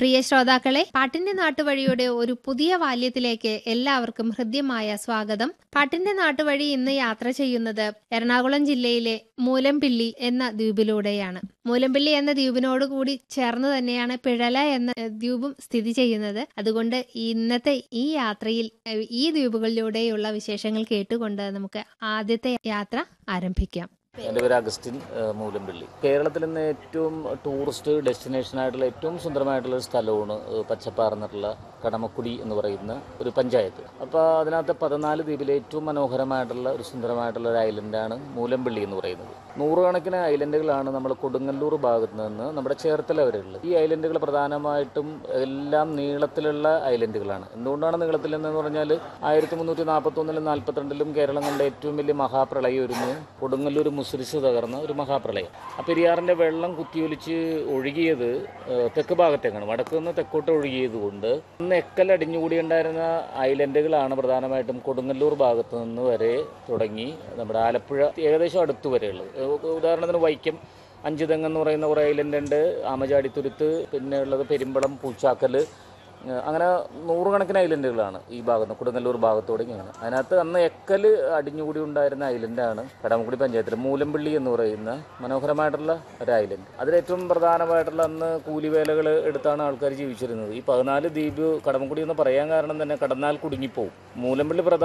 പ്രിയ ശ്രോതാക്കളെ പാട്ടിന്റെ നാട്ടുവഴിയുടെ ഒരു പുതിയ വാല്യത്തിലേക്ക് എല്ലാവർക്കും ഹൃദ്യമായ സ്വാഗതം പാട്ടിന്റെ നാട്ടുവഴി ഇന്ന് യാത്ര ചെയ്യുന്നത് എറണാകുളം ജില്ലയിലെ മൂലംപിള്ളി എന്ന ദ്വീപിലൂടെയാണ് മൂലംപിള്ളി എന്ന ദ്വീപിനോട് കൂടി ചേർന്ന് തന്നെയാണ് പിഴല എന്ന ഏഹ്, ദ്വീപും സ്ഥിതി ചെയ്യുന്നത് അതുകൊണ്ട് ഇന്നത്തെ ഈ യാത്രയിൽ ഏഹ്, ഈ ദ്വീപുകളിലൂടെയുള്ള വിശേഷങ്ങൾ കേട്ടുകൊണ്ട് നമുക്ക് ആദ്യത്തെ യാത്ര ആരംഭിക്കാം എൻ്റെ പേര് അഗസ്റ്റിൻ ഏഹ്, മൂലംപള്ളി കേരളത്തിൽ ഇന്ന് ഏറ്റവും ടൂറിസ്റ്റ് ഡെസ്റ്റിനേഷൻ ആയിട്ടുള്ള ഏറ്റവും സുന്ദരമായിട്ടുള്ള ഒരു സ്ഥലമാണ് ഏഹ്, പച്ചപ്പാർന്നിട്ടുള്ള കടമക്കുടി എന്ന് പറയുന്ന ഒരു പഞ്ചായത്ത് അപ്പോൾ അതിനകത്ത് പതിനാല് ദ്വീപിലെ ഏറ്റവും മനോഹരമായിട്ടുള്ള ഒരു സുന്ദരമായിട്ടുള്ള ഒരു ഐലൻഡാണ് മൂലംപള്ളി എന്ന് പറയുന്നത് നൂറുകണക്കിന് ഐലൻഡുകളാണ് നമ്മൾ കൊടുങ്ങല്ലൂർ ഭാഗത്ത് നിന്ന് നമ്മുടെ ചേർത്തല വരെ ഉള്ളത് ഈ ഐലൻഡുകൾ പ്രധാനമായിട്ടും എല്ലാം നീളത്തിലുള്ള ഐലൻഡുകളാണ് എന്തുകൊണ്ടാണ് നീളത്തിൽ എന്ന് പറഞ്ഞാൽ ആയിരത്തി മുന്നൂറ്റി നാൽപ്പത്തൊന്നിലും നാൽപ്പത്തിരണ്ടിലും കേരളം കണ്ട ഏറ്റവും വലിയ മഹാപ്രളയം ഒരുന്നു കൊടുങ്ങല്ലൂർ മുസിരിസ് തകർന്ന ഒരു മഹാപ്രളയം ആ പെരിയാറിൻ്റെ വെള്ളം കുത്തിയൊലിച്ച് ഒഴുകിയത് ഏഹ്, തെക്ക് ഭാഗത്തേക്കാണ് വടക്ക് നിന്ന് തെക്കോട്ട് ഒഴുകിയത് കൊണ്ട് അന്ന് എക്കൽ അടിഞ്ഞുകൂടിയുണ്ടായിരുന്ന ഐലൻഡുകളാണ് പ്രധാനമായിട്ടും കൊടുങ്ങല്ലൂർ ഭാഗത്ത് നിന്ന് വരെ തുടങ്ങി നമ്മുടെ ആലപ്പുഴ ഏകദേശം അടുത്ത് വരെയുള്ളത് ഏഹ്, ഉദാഹരണത്തിന് വൈക്കം അഞ്ചുതെങ്ങ് എന്ന് പറയുന്ന കുറേ ഐലൻഡ് ഉണ്ട് ആമചാടിത്തുരുത്ത് പിന്നെ ഉള്ളത് പെരുമ്പളം പൂച്ചാക്കൽ ഏഹ് അങ്ങനെ നൂറുകണക്കിന് ഐലൻഡുകളാണ് ഈ ഭാഗത്ത് കൊടുങ്ങല്ലൂർ ഭാഗത്തോടെ ഇങ്ങനെ അതിനകത്ത് അന്ന് എക്കൽ അടിഞ്ഞുകൂടി ഉണ്ടായിരുന്ന ഐലൻഡാണ് കടമക്കുടി പഞ്ചായത്തിൽ മൂലമ്പള്ളി എന്ന് പറയുന്ന മനോഹരമായിട്ടുള്ള ഒരു ഐലൻഡ് അതിലേറ്റവും പ്രധാനമായിട്ടുള്ള അന്ന് കൂലിവേലകൾ എടുത്താണ് ആൾക്കാർ ജീവിച്ചിരുന്നത് ഈ പതിനാല് ദ്വീപ് കടമക്കുടി എന്ന് പറയാൻ കാരണം തന്നെ കടന്നാൽ കുടുങ്ങിപ്പോവും മൂലമ്പള്ളി പ്രധാന